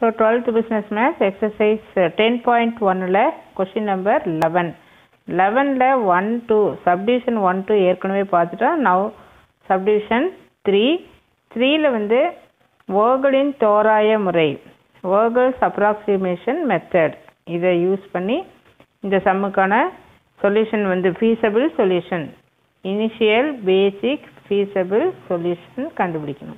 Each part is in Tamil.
so twelfth business maths exercise ten point ஒன்னில் கொஷின் நம்பர் லெவன் லெவனில் one two subdivision one two ஏற்கனவே பார்த்துட்டோம் நவ் சப்டிவிஷன் த்ரீ த்ரீயில் வந்து ஓகலின் தோராய முறை ஓகல்ஸ் அப்ராக்சிமேஷன் மெத்தட் இதை யூஸ் பண்ணி இந்த சம்முக்கான சொல்யூஷன் வந்து feasible solution initial basic feasible solution கண்டுபிடிக்கணும்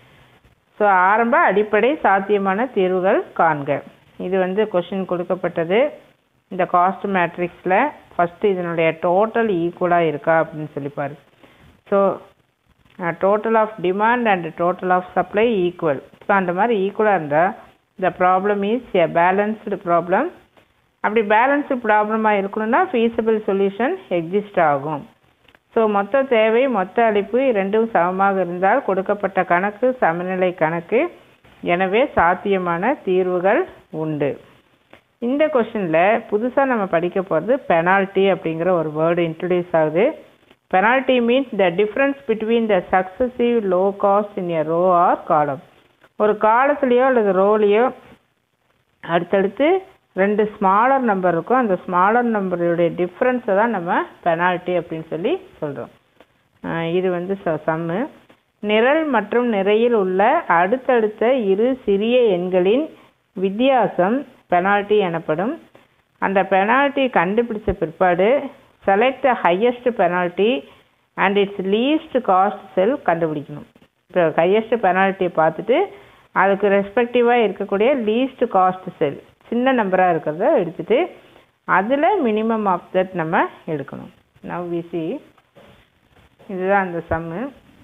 ஸோ ஆரம்ப அடிப்படை சாத்தியமான தீர்வுகள் காண்க இது வந்து கொஷின் கொடுக்கப்பட்டது இந்த காஸ்ட் மேட்ரிக்ஸில் ஃபஸ்ட்டு இதனுடைய டோட்டல் ஈக்குவலாக இருக்கா அப்படின்னு சொல்லி பாரு so total of demand and total of supply equal so அந்த மாதிரி ஈக்குவலாக இருந்தால் the problem is a balanced problem அப்படி பேலன்ஸ்டு ப்ராப்ளமாக இருக்கணும்னா ஃபீஸபிள் சொல்யூஷன் எக்ஸிஸ்ட் ஆகும் ஸோ மொத்த தேவை மொத்த அளிப்பு இரண்டும் சமமாக இருந்தால் கொடுக்கப்பட்ட கணக்கு சமநிலை கணக்கு எனவே சாத்தியமான தீர்வுகள் உண்டு இந்த கொஷினில் புதுசாக நம்ம படிக்க போகிறது பெனால்ட்டி அப்படிங்கிற ஒரு வேர்டு இன்ட்ரடியூஸ் ஆகுது penalty means the difference between the successive low cost in a row or column ஒரு காலத்துலேயோ அல்லது ரோலையோ அடுத்தடுத்து ரெண்டு ஸ்மாலர் நம்பர் இருக்கும் அந்த ஸ்மாலர் நம்பருடைய டிஃப்ரென்ஸை தான் நம்ம பெனால்ட்டி அப்படின்னு சொல்லி சொல்கிறோம் இது வந்து ச சம்மு நிரல் மற்றும் நிறையில் உள்ள அடுத்தடுத்த இரு சிறிய எண்களின் வித்தியாசம் பெனால்ட்டி எனப்படும் அந்த பெனால்ட்டி கண்டுபிடிச்ச பிற்பாடு select the highest penalty and its least cost cell கண்டுபிடிக்கணும் இப்போ ஹையஸ்ட் பெனால்ட்டியை பார்த்துட்டு அதுக்கு ரெஸ்பெக்டிவாக இருக்கக்கூடிய லீஸ்ட் காஸ்ட் செல் சின்ன நம்பராக இருக்கிறத எடுத்துகிட்டு அதில் மினிமம் ஆஃப் தட் நம்ம எடுக்கணும் நவ் விசி இதுதான் அந்த சம்மு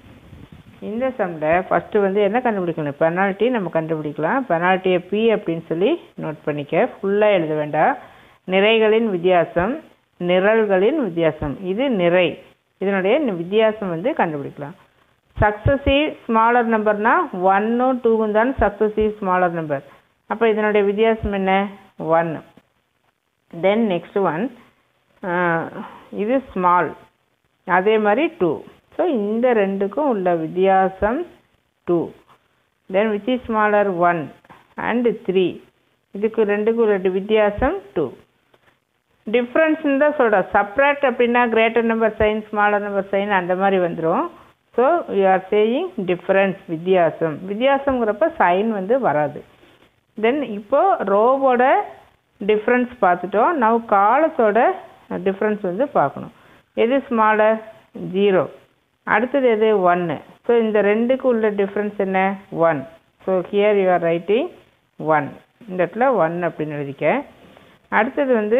இந்த சம்மில் ஃபஸ்ட்டு வந்து என்ன கண்டுபிடிக்கணும் பெனால்ட்டி நம்ம கண்டுபிடிக்கலாம் பெனால்ட்டியை பி அப்படின்னு சொல்லி நோட் பண்ணிக்க ஃபுல்லாக எழுத வேண்டாம் நிறைகளின் வித்தியாசம் நிரல்களின் வித்தியாசம் இது நிறை இதனுடைய வித்தியாசம் வந்து கண்டுபிடிக்கலாம் சக்ஸசிவ் ஸ்மாலர் நம்பர்னால் ஒன்னும் டூவும் தான் சக்ஸசிவ் ஸ்மாலர் நம்பர் அப்போ இதனுடைய வித்தியாசம் என்ன ஒன் தென் நெக்ஸ்ட் ஒன் இது ஸ்மால் அதே மாதிரி டூ ஸோ இந்த ரெண்டுக்கும் உள்ள வித்தியாசம் two then which is smaller one and three இதுக்கு ரெண்டுக்கும் உள்ள வித்தியாசம் டூ டிஃப்ரென்ஸ்னு தான் சொல்கிறோம் சப்ராக்ட் அப்படின்னா greater number sign smaller number sign அந்த மாதிரி வந்துடும் so you are saying difference வித்தியாசம் வித்தியாசங்கிறப்ப சைன் வந்து வராது தென் இப்போது ரோவோட டிஃப்ரென்ஸ் பார்த்துட்டோம் நவ் காலத்தோட டிஃப்ரென்ஸ் வந்து பார்க்கணும் எது ஸ்மாலர் ஜீரோ அடுத்தது எது ஒன்று ஸோ இந்த ரெண்டுக்கு உள்ள டிஃப்ரென்ஸ் என்ன one so here you are writing one இந்த இடத்துல ஒன் அப்படின்னு எழுதிக்க அடுத்தது வந்து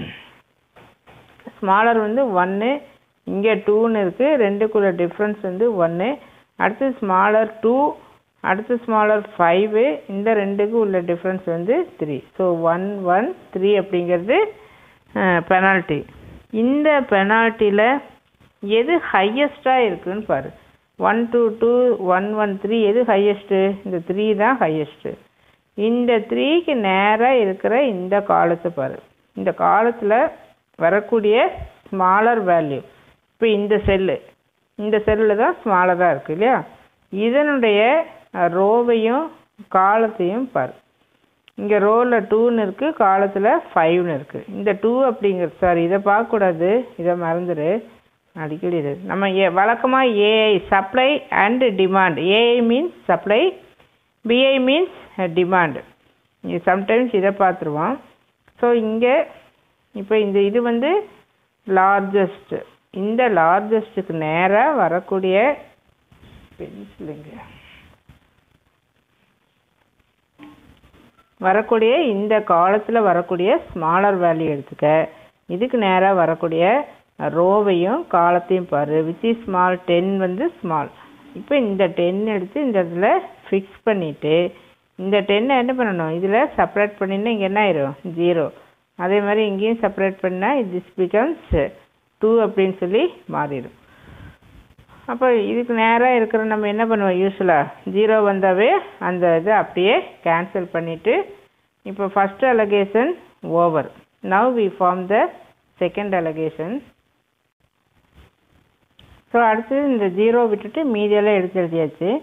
ஸ்மாலர் வந்து ஒன்று இங்கே டூன்னு இருக்குது ரெண்டுக்குள்ள டிஃப்ரென்ஸ் வந்து ஒன்று அடுத்து ஸ்மாலர் டூ அடுத்து ஸ்மாலர் ஃபைவு இந்த ரெண்டுக்கு உள்ள டிஃப்ரென்ஸ் வந்து three so one one three அப்படிங்கிறது பெனால்ட்டி இந்த பெனால்ட்டியில் எது ஹையஸ்ட்டாக இருக்குதுன்னு பாரு one two two one one three எது ஹையஸ்ட்டு இந்த த்ரீ தான் ஹையஸ்ட்டு இந்த த்ரீக்கு நேராக இருக்கிற இந்த காலத்தை பாரு இந்த காலத்தில் வரக்கூடிய ஸ்மாலர் வேல்யூ இப்போ இந்த செல்லு இந்த செல்லில் தான் ஸ்மாலராக இருக்குது இல்லையா இதனுடைய ரோவையும் காலத்தையும் பாரு இங்கே ரோவில் டூன்னு இருக்குது காலத்தில் ஃபைவ்னு இருக்குது இந்த டூ அப்படிங்கிறது சாரி இதை பார்க்கக்கூடாது இதை மறந்துடு அடிக்கடி இது நம்ம ஏ வழக்கமாக A I supply and demand A I means supply B I means demand இது சம்டைம்ஸ் இதை பார்த்துருவோம் ஸோ இங்கே இப்போ இந்த இது வந்து லார்ஜஸ்ட்டு இந்த லார்ஜஸ்ட்டுக்கு நேராக வரக்கூடிய பென்சிலுங்க வரக்கூடிய இந்த காலத்தில் வரக்கூடிய ஸ்மாலர் வேல்யூ எடுத்துக்க இதுக்கு நேராக வரக்கூடிய ரோவையும் காலத்தையும் பாரு விச் இஸ் ஸ்மால் டென் வந்து ஸ்மால் இப்போ இந்த டென் எடுத்து இந்த இடத்துல ஃபிக்ஸ் பண்ணிவிட்டு இந்த டென்னை என்ன பண்ணணும் இதில் செப்பரேட் பண்ணினா இங்கே என்ன ஆயிரும் ஜீரோ அதே மாதிரி இங்கேயும் செப்பரேட் பண்ணால் திஸ் பிகம்ஸ் டூ அப்படின்னு சொல்லி மாறிடும் அப்போ இதுக்கு நேராக இருக்கிற நம்ம என்ன பண்ணுவோம் யூஸ்வலாக ஜீரோ வந்தாவே அந்த இதை அப்படியே கேன்சல் பண்ணிவிட்டு இப்போ first allocation over now we form the second allocation so அடுத்தது இந்த ஜீரோ விட்டுட்டு மீதியெல்லாம் எடுத்து எழுதியாச்சு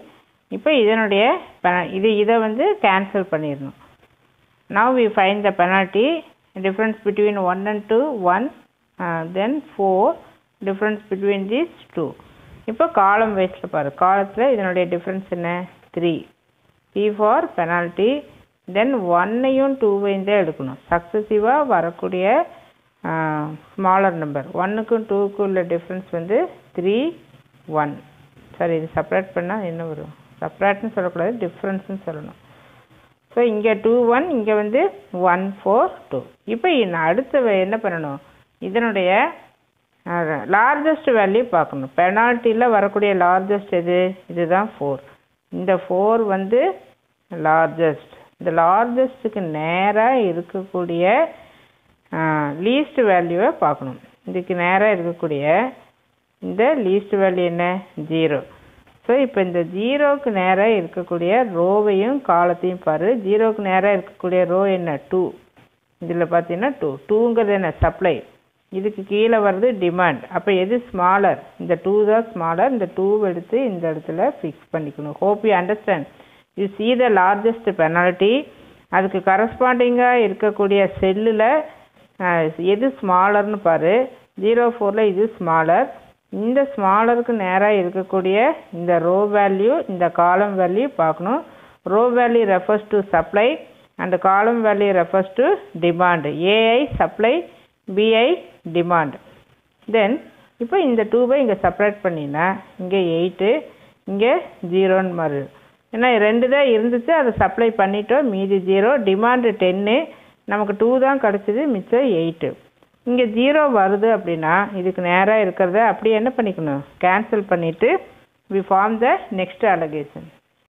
இப்போ இதனுடைய pe- இது இதை வந்து கேன்சல் பண்ணிடணும் now we find the penalty difference between 1 and 2 1 uh, then 4 difference between these 2 இப்போ காலம் வைஸில் பாரு காலத்தில் இதனுடைய டிஃப்ரென்ஸ் என்ன three B for penalty then ஒன்னையும் டூவையும் தான் எடுக்கணும் சக்ஸசிவாக வரக்கூடிய ஸ்மாலர் நம்பர் ஒன்னுக்கும் டூக்கும் உள்ள டிஃப்ரென்ஸ் வந்து த்ரீ ஒன் சரி இது செப்பரேட் பண்ணால் என்ன வரும் செப்பரேட்னு சொல்லக்கூடாது டிஃப்ரென்ஸ்னு சொல்லணும் ஸோ இங்கே டூ ஒன் இங்கே வந்து ஒன் ஃபோர் டூ இப்போ இன்னும் அடுத்த வே- என்ன பண்ணணும் இதனுடைய லார்ஜஸ்ட் வேல்யூ பார்க்கணும் பெனால்ட்டியில் வரக்கூடிய லார்ஜஸ்ட் எது இதுதான் ஃபோர் இந்த ஃபோர் வந்து லார்ஜஸ்ட் இந்த லார்ஜஸ்ட்டுக்கு நேராக இருக்கக்கூடிய லீஸ்ட் வேல்யூவை பார்க்கணும் இதுக்கு நேராக இருக்கக்கூடிய இந்த லீஸ்ட் வேல்யூ என்ன ஜீரோ ஸோ இப்போ இந்த ஜீரோவுக்கு நேராக இருக்கக்கூடிய ரோவையும் காலத்தையும் பாரு ஜீரோவுக்கு நேராக இருக்கக்கூடிய ரோ என்ன டூ இதில் பார்த்தீங்கன்னா டூ டூங்கிறது என்ன சப்ளை இதுக்கு கீழே வர்றது டிமாண்ட் அப்போ எது ஸ்மாலர் இந்த டூ தான் ஸ்மாலர் இந்த டூ எடுத்து இந்த இடத்துல ஃபிக்ஸ் பண்ணிக்கணும் hope you understand you see the largest penalty அதுக்கு கரஸ்பாண்டிங்காக இருக்கக்கூடிய செல்லில் எது ஸ்மாலர்னு பாரு ஜீரோ ஃபோரில் இது ஸ்மாலர் இந்த ஸ்மாலருக்கு நேராக இருக்கக்கூடிய இந்த ரோ வேல்யூ இந்த காலம் வேல்யூ பார்க்கணும் row value refers to supply and column value refers to demand A I supply B I demand then இப்போ இந்த டூவை இங்கே செப்பரேட் பண்ணினா இங்கே எயிட்டு இங்கே ஜீரோன்னு மாறு ஏன்னா ரெண்டு தான் இருந்துச்சு அதை சப்ளை பண்ணிட்டோம் மீதி ஜீரோ டிமாண்டு டென்னு நமக்கு டூ தான் கிடச்சிது மிச்சம் எயிட்டு இங்கே ஜீரோ வருது அப்படின்னா இதுக்கு நேராக இருக்கிறத அப்படியே என்ன பண்ணிக்கணும் கேன்சல் பண்ணிவிட்டு we form the next allocation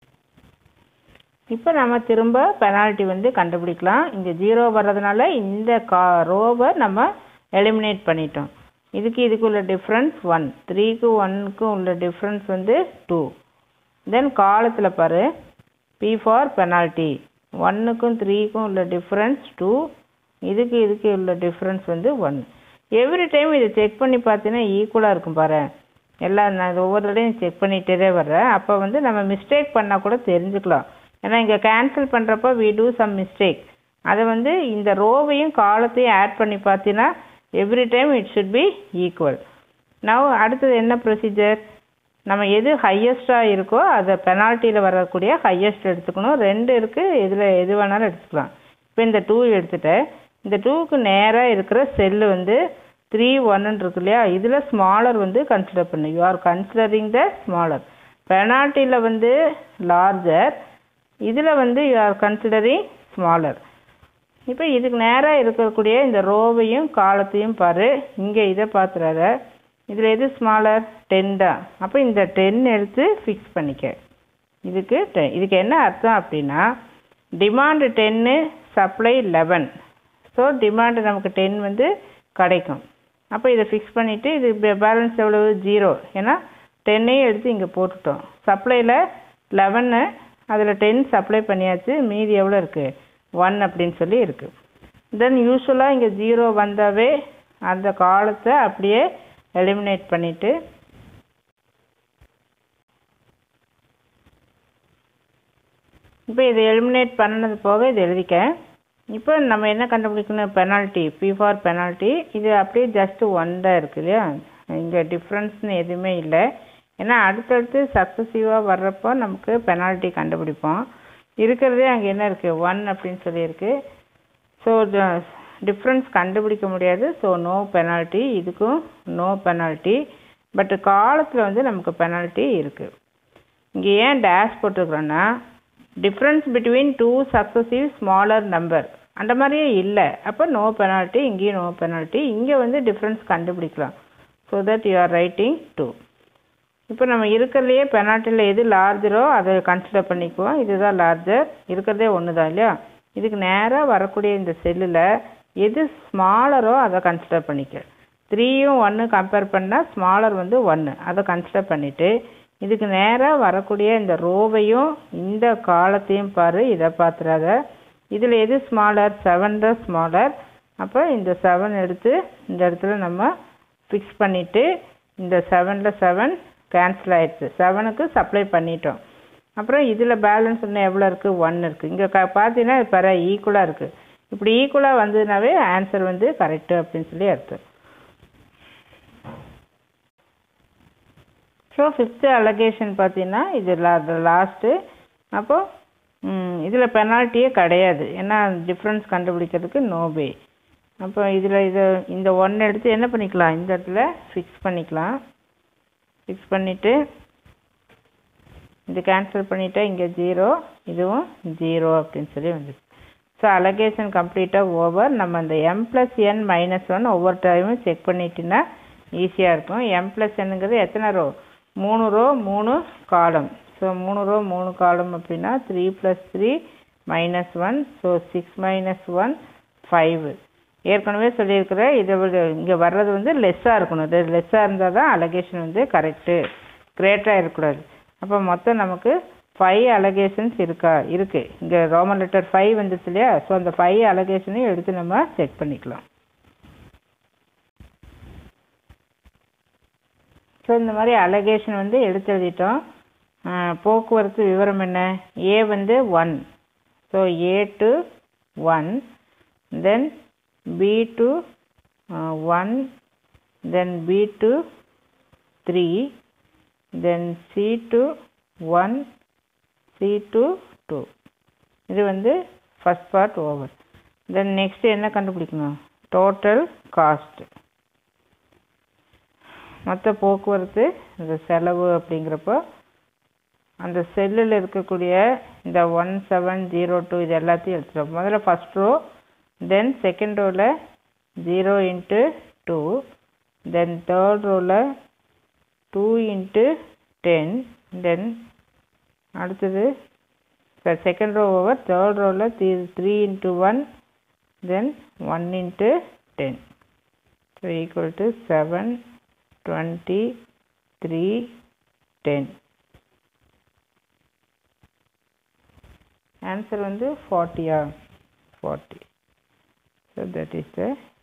இப்போ நம்ம திரும்ப பெனால்ட்டி வந்து கண்டுபிடிக்கலாம் இங்கே ஜீரோ வர்றதுனால இந்த கா ரோவை நம்ம எலிமினேட் பண்ணிட்டோம் இதுக்கு இதுக்குள்ள டிஃப்ரென்ஸ் ஒன் த்ரீக்கு ஒன்னுக்கும் உள்ள டிஃப்ரென்ஸ் வந்து டூ தென் காலத்தில் பாரு பி ஃபார் பெனால்ட்டி ஒன்னுக்கும் த்ரீக்கும் உள்ள டிஃப்ரென்ஸ் டூ இதுக்கு இதுக்கு உள்ள டிஃப்ரென்ஸ் வந்து ஒன் எவ்ரி டைம் இதை செக் பண்ணி பார்த்தீங்கன்னா ஈக்குவலாக இருக்கும் பாரு எல்லாம் நான் இது ஒவ்வொரு தடையும் செக் பண்ணிகிட்டே தான் வர்றேன் அப்போ வந்து நம்ம மிஸ்டேக் பண்ணால் கூட தெரிஞ்சுக்கலாம் ஏன்னா இங்கே கேன்சல் பண்ணுறப்போ வி டூ சம் மிஸ்டேக் அதை வந்து இந்த ரோவையும் காலத்தையும் ஆட் பண்ணி பார்த்தீங்கன்னா every time it should be equal now அடுத்தது என்ன ப்ரொசீஜர் நம்ம எது ஹையஸ்ட்டாக இருக்கோ அதை பெனால்ட்டியில் வரக்கூடிய ஹையஸ்ட் எடுத்துக்கணும் ரெண்டு இருக்குது இதில் எது வேணாலும் எடுத்துக்கலாம் இப்போ இந்த டூ எடுத்துட்டேன் இந்த டூக்கு நேராக இருக்கிற செல்லு வந்து த்ரீ ஒன்னு இருக்கு இல்லையா இதில் ஸ்மாலர் வந்து கன்சிடர் பண்ணு you are considering the smaller பெனால்ட்டியில் வந்து லார்ஜர் இதில் வந்து யூ ஆர் கன்சிடரிங் ஸ்மாலர் இப்போ இதுக்கு நேராக இருக்கக்கூடிய இந்த ரோவையும் காலத்தையும் பாரு இங்கே இதை பார்த்துறாத இதில் எது ஸ்மாலர் டென் தான் அப்போ இந்த டென் எடுத்து ஃபிக்ஸ் பண்ணிக்க இதுக்கு டென் இதுக்கு என்ன அர்த்தம் அப்படின்னா டிமாண்டு டென்னு சப்ளை லெவன் ஸோ டிமாண்டு நமக்கு டென் வந்து கிடைக்கும் அப்போ இதை ஃபிக்ஸ் பண்ணிவிட்டு இது பேலன்ஸ் எவ்வளவு ஜீரோ ஏன்னா டென்னையும் எடுத்து இங்கே போட்டுட்டோம் சப்ளையில் லெவன்னு அதில் டென் சப்ளை பண்ணியாச்சு மீதி எவ்வளோ இருக்குது ஒன் அப்படின்னு சொல்லி இருக்குது தென் யூஸ்வலாக இங்கே ஜீரோ வந்தாவே அந்த காலத்தை அப்படியே எலிமினேட் பண்ணிவிட்டு இப்போ இதை எலிமினேட் பண்ணது போக இது எழுதிக்க இப்போ நம்ம என்ன கண்டுபிடிக்கணும் பெனால்ட்டி பி ஃபார் பெனால்ட்டி இது அப்படியே ஜஸ்ட் ஒன் தான் இருக்கு இல்லையா இங்கே டிஃப்ரென்ஸ்னு எதுவுமே இல்லை ஏன்னா அடுத்தடுத்து சக்ஸஸிவாக வர்றப்போ நமக்கு பெனால்ட்டி கண்டுபிடிப்போம் இருக்கிறதே அங்கே என்ன இருக்குது ஒன் அப்படின்னு சொல்லியிருக்கு ஸோ டிஃப்ரென்ஸ் கண்டுபிடிக்க முடியாது ஸோ நோ பெனால்ட்டி இதுக்கும் நோ பெனால்ட்டி பட் காலத்தில் வந்து நமக்கு பெனால்ட்டி இருக்குது இங்கே ஏன் டேஷ் போட்டிருக்கிறோன்னா difference between two successive smaller number அந்த மாதிரியே இல்லை அப்போ நோ பெனால்ட்டி இங்கேயும் நோ பெனால்ட்டி இங்கே வந்து டிஃப்ரென்ஸ் கண்டுபிடிக்கலாம் so that you are writing two இப்போ நம்ம இருக்கிறதுலையே பெனால்ட்டியில் எது லார்ஜரோ அதை கன்சிடர் பண்ணிக்குவோம் இதுதான் லார்ஜர் இருக்கிறதே ஒன்று தான் இல்லையா இதுக்கு நேராக வரக்கூடிய இந்த செல்லில் எது ஸ்மாலரோ அதை கன்சிடர் பண்ணிக்க த்ரீயும் ஒன்று கம்பேர் பண்ணால் ஸ்மாலர் வந்து ஒன்று அதை கன்சிடர் பண்ணிவிட்டு இதுக்கு நேராக வரக்கூடிய இந்த ரோவையும் இந்த காலத்தையும் பாரு இதை பார்த்துறாத இதில் எது ஸ்மாலர் செவன் தான் ஸ்மாலர் அப்போ இந்த செவன் எடுத்து இந்த இடத்துல நம்ம ஃபிக்ஸ் பண்ணிவிட்டு இந்த செவனில் செவன் கேன்சல் ஆயிடுச்சு செவனுக்கு சப்ளை பண்ணிட்டோம் அப்புறம் இதில் பேலன்ஸ் இன்னும் எவ்வளோ இருக்குது ஒன் இருக்குது இங்கே க பார்த்தீங்கன்னா பர ஈக்குவலாக இருக்குது இப்படி ஈக்குவலாக வந்ததுனாவே ஆன்சர் வந்து கரெக்டு அப்படின்னு சொல்லி அர்த்தம் ஸோ ஃபிஃப்த்து அலகேஷன் பார்த்தீங்கன்னா இது லா லாஸ்ட்டு அப்போது இதில் பெனால்ட்டியே கிடையாது ஏன்னா டிஃப்ரென்ஸ் கண்டுபிடிக்கிறதுக்கு நோபே அப்போ இதில் இதை இந்த ஒன் எடுத்து என்ன பண்ணிக்கலாம் இந்த இடத்துல ஃபிக்ஸ் பண்ணிக்கலாம் ஃபிக்ஸ் பண்ணிவிட்டு இது கேன்சல் பண்ணிவிட்டா இங்கே ஜீரோ இதுவும் ஜீரோ அப்படின்னு சொல்லி வந்துருக்கு ஸோ அலகேஷன் கம்ப்ளீட்டாக ஓவர் நம்ம இந்த M plus N minus one ஒவ்வொரு டைமும் செக் பண்ணிட்டீங்கன்னா ஈஸியாக இருக்கும் எம் ப்ளஸ் என்னங்கிறது எத்தனை ரோ மூணு ரோ மூணு காலம் ஸோ மூணு ரோ மூணு காலம் அப்படின்னா three plus three minus one so six minus one five ஏற்கனவே சொல்லியிருக்கிறேன் இதை விட இங்கே வர்றது வந்து லெஸ்ஸாக இருக்கணும் இது லெஸ்ஸாக இருந்தால் தான் அலகேஷன் வந்து கரெக்டு கிரேட்டாக இருக்கக்கூடாது அப்போ மொத்தம் நமக்கு ஃபைவ் அலகேஷன்ஸ் இருக்கா இருக்குது இங்கே ரோமன் லெட்டர் ஃபைவ் வந்துச்சு இல்லையா ஸோ அந்த ஃபைவ் அலகேஷனையும் எடுத்து நம்ம செக் பண்ணிக்கலாம் ஸோ இந்த மாதிரி அலகேஷன் வந்து எடுத்து எழுதிட்டோம் போக்குவரத்து விவரம் என்ன ஏ வந்து one so A to one then B to one then B to three then C to one C to two இது வந்து first part over then next என்ன கண்டுபிடிக்கணும் டோட்டல் காஸ்ட் மொத்த போக்குவரத்து இந்த செலவு அப்படிங்கிறப்போ அந்த செல்லில் இருக்கக்கூடிய இந்த ஒன் செவன் ஜீரோ டூ இது எல்லாத்தையும் எடுத்துட்டோம் முதல்ல ஃபஸ்ட் ரோ தென் செகண்ட் ரோவில் zero into two then third ரோவில் டூ இன்ட்டு டென் தென் அடுத்தது செகண்ட் ரோ ஓவர் தேர்ட் ரோவில் three three into one then one into ten so equal to seven twenty three ten answer வந்து ஃபார்ட்டியா forty so that is the